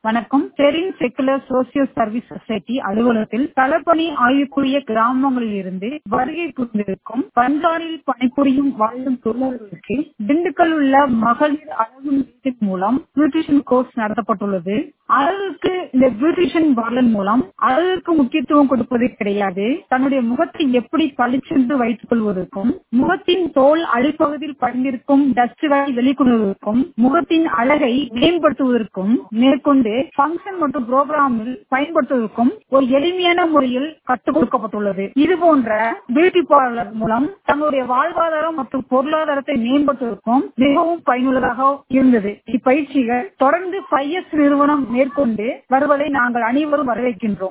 வணக்கம் செரின் secular social service society அலுவலகத்தில் களப்பணி ஆய்வுக்குரிய கிராமங்களில் இருந்து வருகை புரிந்திருக்கும் பஞ்சாரில் பணிபுரியும் வாழும் தொழிலாளர்களுக்கு திண்டுக்கல் உள்ள மகளிர் அழகு நிலையத்தின் மூலம் பியூட்டிஷியன் கோர்ஸ் நடத்தப்பட்டுள்ளது அழகுக்கு இந்த பியூட்டிஷியன் பார்லர் மூலம் அழகுக்கு முக்கியத்துவம் கொடுப்பது கிடையாது தன்னுடைய முகத்தை எப்படி பளிச்சென்று வைத்துக் கொள்வதற்கும் முகத்தின் தோல் அடிப்பகுதியில் படிந்திருக்கும் டஸ்ட்களை வெளிக்கொள்வதற்கும் முகத்தின் அழகை மேம்படுத்துவதற்கும் மேற்கொண்டு ஃபங்க்ஷன் மற்றும் புரோகிராமில் பயன்படுத்துவதற்கும் ஒரு எளிமையான முறையில் கற்றுக் கொடுக்கப்பட்டுள்ளது இது போன்ற பியூட்டி பார்லர் மூலம் தங்களுடைய வாழ்வாதாரம் மற்றும் பொருளாதாரத்தை மேம்படுத்துவதற்கும் மிகவும் பயனுள்ளதாக இருந்தது இப்பயிற்சிகள் தொடர்ந்து ஃபைவ் நிறுவனம் மேற்கொண்டு வருவதை நாங்கள் அனைவரும் வரவேற்கின்றோம்